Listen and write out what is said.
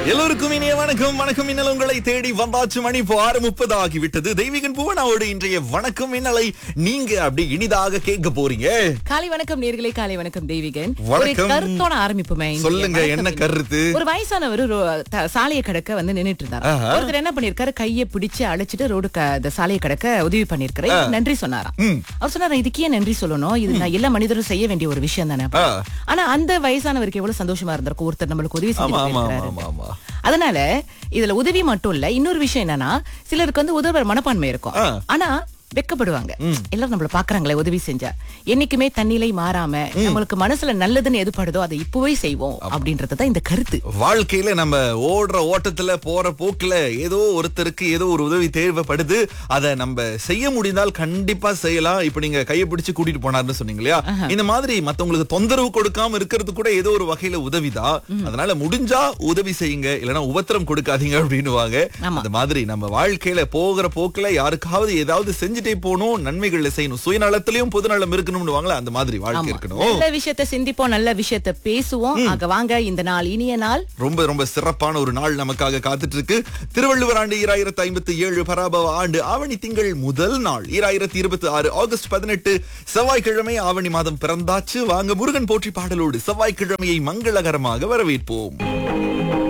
எல்லோருக்கும் இனிய வணக்கம் வணக்கம் மின்னல் உங்களை தேடி வந்தாச்சு மணி இப்போ ஆறு முப்பது ஆகிவிட்டது தெய்வீகன் பூவனாவோடு இன்றைய வணக்கம் மின்னலை நீங்க அப்படி இனிதாக கேட்க போறீங்க காலை வணக்கம் நேர்களே காலை வணக்கம் தெய்வீகன் ஒரு வணக்கம். கருத்தோட ஆரம்பிப்புமே இன்றைய சொல்லுங்க, வணக்கம் என்ன இன்னைக்கு. கருத்து? ஒரு வயசானவர் ஒரு த- சாலையை கடக்க வந்து நின்னுட்டு இருந்தாரு ஆஹா. ஒருத்தர் என்ன பண்ணிருக்காரு கையை பிடிச்சு அழைச்சிட்டு ரோடு க- இந்த சாலையை கடக்க உதவி பண்ணிருக்காரு இவருக்கு நன்றி சொன்னாராம் அவர் சொன்னாரு இதுக்கு ஏன் நன்றி சொல்லணும் இது நான் எல்லா மனிதரும் செய்ய வேண்டிய ஒரு விஷயம் தானே ஆ. ஆனா அந்த வயசானவருக்கு எவ்வளவு சந்தோஷமா இருந்திருக்கும் ஒருத்தர் நம்மளுக்கு உதவி ஆமா செஞ்சு ஆமா ஆமா போயிருக்காரு ஆமா ஆமா அதனால இதுல உதவி மட்டும் இல்ல இன்னொரு விஷயம் என்னன்னா சிலருக்கு வந்து உதவுற மனப்பான்மை இருக்கும் ஆ. ஆனா வெக்கப்படுவாங்க எல்லாரும் நம்மள பாக்குறாங்களே உதவி செஞ்சா என்னைக்குமே தன்னிலை மாறாம நம்மளுக்கு மனசுல நல்லதுன்னு எது படுதோ அதை இப்பவே செய்வோம் அப்படின்றதுதான் இந்த கருத்து வாழ்க்கையில நம்ம ஓடுற ஓட்டத்துல போற போக்குல ஏதோ ஒருத்தருக்கு ஏதோ ஒரு உதவி தேவைப்படுது அதை நம்ம செய்ய முடிந்தால் கண்டிப்பா செய்யலாம் இப்ப நீங்க கையை பிடிச்சு கூட்டிட்டு போனாருன்னு சொன்னீங்க இல்லையா இந்த மாதிரி மத்தவங்களுக்கு தொந்தரவு கொடுக்காம இருக்கிறது கூட ஏதோ ஒரு வகையில உதவிதான் அதனால முடிஞ்சா உதவி செய்யுங்க இல்லைன்னா உபத்திரம் கொடுக்காதீங்க அப்படின்னுவாங்க ஆமா. அந்த மாதிரி நம்ம வாழ்க்கையில போகிற போக்குல யாருக்காவது ஏதாவது செஞ்சுட்டே போகணும் நன்மைகள்ல செய்யணும் சுயநலத்திலயும் பொதுநலம் இருக்கணும்னு வாங்களா அந்த மாதிரி வாழ்க்கை ஆமா. இருக்கணும் நல்ல விஷயத்த சிந்திப்போம் நல்ல விஷயத்த பேசுவோம் ஆக வாங்க இந்த நாள் இனிய நாள் ரொம்ப ரொம்ப சிறப்பான ஒரு நாள் நமக்காக காத்துட்டு இருக்கு திருவள்ளுவர் ஆண்டு ஈராயிரத்தி ஐம்பத்தி ஏழு பராபவ ஆண்டு ஆவணி திங்கள் முதல் நாள் ஈராயிரத்தி இருபத்தி ஆறு ஆகஸ்ட் பதினெட்டு செவ்வாய்க்கிழமை ஆவணி மாதம் பிறந்தாச்சு வாங்க முருகன் போற்றி பாடலோடு செவ்வாய்க்கிழமையை மங்களகரமாக வரவேற்போம்